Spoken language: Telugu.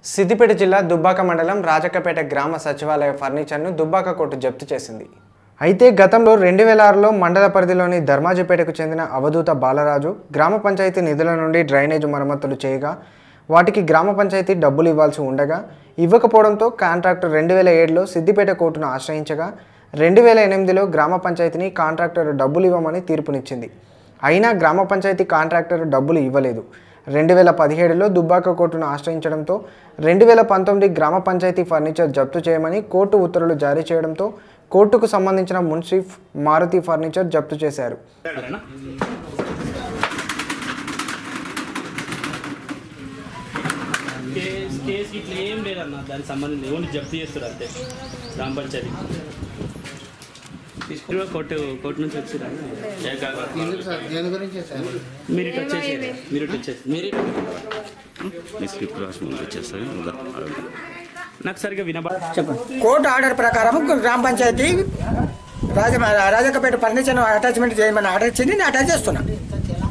సిద్దిపేట జిల్లా దుబ్బాక మండలం రాజకపేట గ్రామ సచివాలయ ఫర్నిచర్ను దుబ్బాక కోర్టు జప్తు చేసింది అయితే గతంలో రెండు వేల ఆరులో మండల పరిధిలోని ధర్మాజిపేటకు చెందిన అవధూత బాలరాజు గ్రామ పంచాయతీ నిధుల నుండి డ్రైనేజ్ మరమ్మతులు చేయగా వాటికి గ్రామ పంచాయతీ డబ్బులు ఇవ్వాల్సి ఉండగా ఇవ్వకపోవడంతో కాంట్రాక్టర్ రెండు వేల ఏడులో సిద్దిపేట కోర్టును ఆశ్రయించగా రెండు వేల ఎనిమిదిలో గ్రామ పంచాయతీని కాంట్రాక్టర్ డబ్బులు ఇవ్వమని తీర్పునిచ్చింది అయినా గ్రామ పంచాయతీ కాంట్రాక్టర్ డబ్బులు ఇవ్వలేదు రెండు వేల పదిహేడులో దుబ్బాక కోర్టును ఆశ్రయించడంతో రెండు వేల పంతొమ్మిది గ్రామ పంచాయతీ ఫర్నిచర్ జప్తు చేయమని కోర్టు ఉత్తర్వులు జారీ చేయడంతో కోర్టుకు సంబంధించిన మున్సిఫ్ మారుతి ఫర్నిచర్ జప్తు చేశారు సరేనా కేస్ కేసు ఇట్లా ఏం లేదన్న దానికి సంబంధించి ఓన్లీ జప్తు చేస్తారు అంతే గ్రామ పంచాయతీ తీసుకుని కోర్టు కోర్టు నుంచి వచ్చిరా ఎందుకు సార్ దేని గురించి సార్ మీరు ఇటు వచ్చేసి మీరు ఇటు వచ్చేసి మీరు ఇటు. మీ స్క్రిప్ట్ రాసి ముందు వచ్చేస్తాయి ఇంకా అడగండి. నాకు సరిగ్గా వినబడ కోర్టు ఆర్డర్ ప్రకారం గ్రామ పంచాయతీ రాజ రాజకపేట ఫర్నిచర్ అటాచ్మెంట్ చేయమని ఆర్డర్ ఇచ్చింది నేను అటాచ్ చేస్తున్నా